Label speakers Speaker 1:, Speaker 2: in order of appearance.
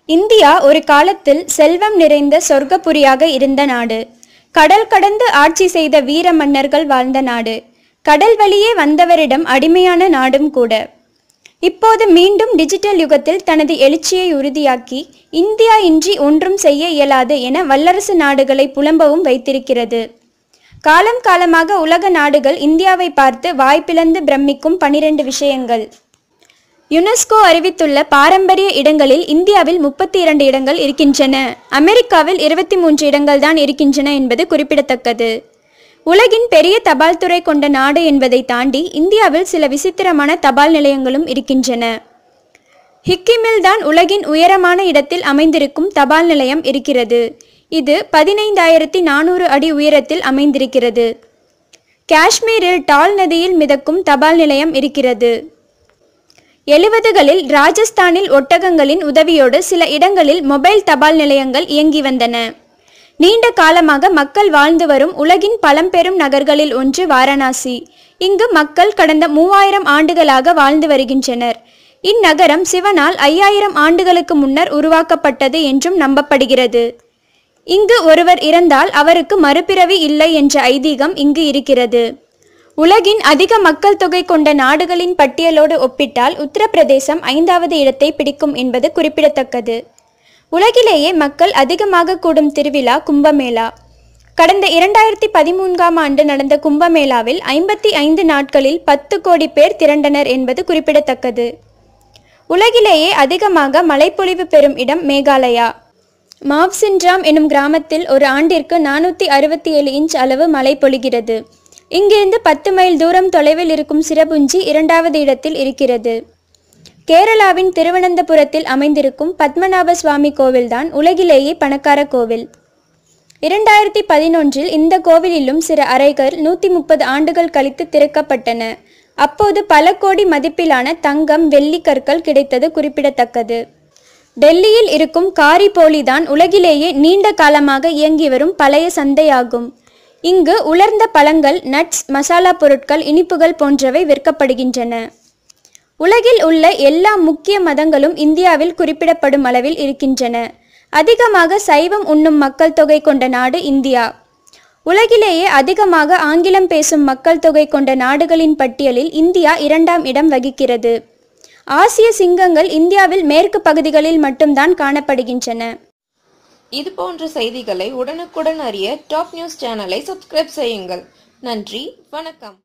Speaker 1: India ஒரு காலத்தில் செல்வம் நிறைந்த சொர்க்கபுரியாக இருந்த நாடு கடல் கடந்து ஆட்சி செய்த வீர மன்னர்கள் வாழ்ந்த நாடு கடல் வழியே வந்தவரிடம் அடிமையான நாடும் கூட இப்போது மீண்டும் டிஜிட்டல் யுகத்தில் தனது எழுச்சியை உறுதியாக்கி இந்தியா இன்றி ஒன்றும் செய்ய இயலாது என வல்லரசு நாடுகளை புலம்பவும் வைத்திருக்கிறது காலம் காலமாக உலக நாடுகள் இந்தியாவை பார்த்து வாய்ப்பிழந்து பிரமிக்கும் பனிரெண்டு விஷயங்கள் யுனெஸ்கோ அறிவித்துள்ள பாரம்பரிய இடங்களில் இந்தியாவில் முப்பத்தி இரண்டு இடங்கள் இருக்கின்றன அமெரிக்காவில் இருபத்தி மூன்று இடங்கள் தான் இருக்கின்றன என்பது குறிப்பிடத்தக்கது உலகின் பெரிய தபால் துறை கொண்ட நாடு என்பதை தாண்டி இந்தியாவில் சில விசித்திரமான தபால் நிலையங்களும் இருக்கின்றன ஹிக்கிமில் தான் உலகின் உயரமான இடத்தில் அமைந்திருக்கும் தபால் நிலையம் இருக்கிறது இது பதினைந்தாயிரத்தி நானூறு அடி உயரத்தில் அமைந்திருக்கிறது காஷ்மீரில் டால் நதியில் மிதக்கும் தபால் நிலையம் இருக்கிறது எழுபதுகளில் ராஜஸ்தானில் ஒட்டகங்களின் உதவியோடு சில இடங்களில் மொபைல் தபால் நிலையங்கள் இயங்கி வந்தன நீண்ட காலமாக மக்கள் வாழ்ந்து வரும் உலகின் பழம்பெரும் நகர்களில் ஒன்று வாரணாசி இங்கு மக்கள் கடந்த மூவாயிரம் ஆண்டுகளாக வாழ்ந்து வருகின்றனர் இந்நகரம் சிவனால் ஐயாயிரம் ஆண்டுகளுக்கு முன்னர் உருவாக்கப்பட்டது என்றும் நம்பப்படுகிறது இங்கு ஒருவர் இறந்தால் அவருக்கு மறுபிறவி இல்லை என்ற ஐதீகம் இங்கு இருக்கிறது உலகின் அதிக மக்கள் தொகை கொண்ட நாடுகளின் பட்டியலோடு ஒப்பிட்டால் உத்தரப்பிரதேசம் ஐந்தாவது இடத்தை பிடிக்கும் என்பது குறிப்பிடத்தக்கது உலகிலேயே மக்கள் அதிகமாக கூடும் திருவிழா கும்பமேளா கடந்த இரண்டாயிரத்தி பதிமூன்றாம் ஆண்டு நடந்த கும்பமேளாவில் ஐம்பத்தி ஐந்து நாட்களில் பத்து கோடி பேர் திரண்டனர் என்பது குறிப்பிடத்தக்கது உலகிலேயே அதிகமாக மழைப்பொழிவு பெறும் இடம் மேகாலயா மாவ்சின்ராம் எனும் கிராமத்தில் ஒரு ஆண்டிற்கு நானூற்றி அறுபத்தி ஏழு இன்ச் அளவு மழை பொழிகிறது இங்கிருந்து பத்து மைல் தூரம் தொலைவில் இருக்கும் சிரபுஞ்சி இரண்டாவது இடத்தில் இருக்கிறது கேரளாவின் திருவனந்தபுரத்தில் அமைந்திருக்கும் பத்மநாப சுவாமி கோவில்தான் உலகிலேயே பணக்கார கோவில் இரண்டாயிரத்தி பதினொன்றில் இந்த கோவிலிலும் சில அறைகள் நூற்றி முப்பது ஆண்டுகள் கழித்து திறக்கப்பட்டன அப்போது பல கோடி மதிப்பிலான தங்கம் வெள்ளி கற்கள் கிடைத்தது குறிப்பிடத்தக்கது டெல்லியில் இருக்கும் காரிபோலி தான் உலகிலேயே நீண்ட காலமாக இயங்கி வரும் பழைய சந்தையாகும் இங்கு உலர்ந்த பழங்கள் நட்ஸ் மசாலா பொருட்கள் இனிப்புகள் போன்றவை விற்கப்படுகின்றன உலகில் உள்ள எல்லா முக்கிய மதங்களும் இந்தியாவில் குறிப்பிடப்படும் அளவில் இருக்கின்றன அதிகமாக சைவம் உண்ணும் மக்கள் தொகை கொண்ட நாடு இந்தியா உலகிலேயே அதிகமாக ஆங்கிலம் பேசும் மக்கள் தொகை கொண்ட நாடுகளின் பட்டியலில் இந்தியா இரண்டாம் இடம் வகிக்கிறது ஆசிய சிங்கங்கள் இந்தியாவில் மேற்கு பகுதிகளில் மட்டும்தான் காணப்படுகின்றன
Speaker 2: இது போன்ற செய்திகளை உடனுக்குடன் அறிய டாப் நியூஸ் சேனலை சப்ஸ்கிரைப் செய்யுங்கள் நன்றி வணக்கம்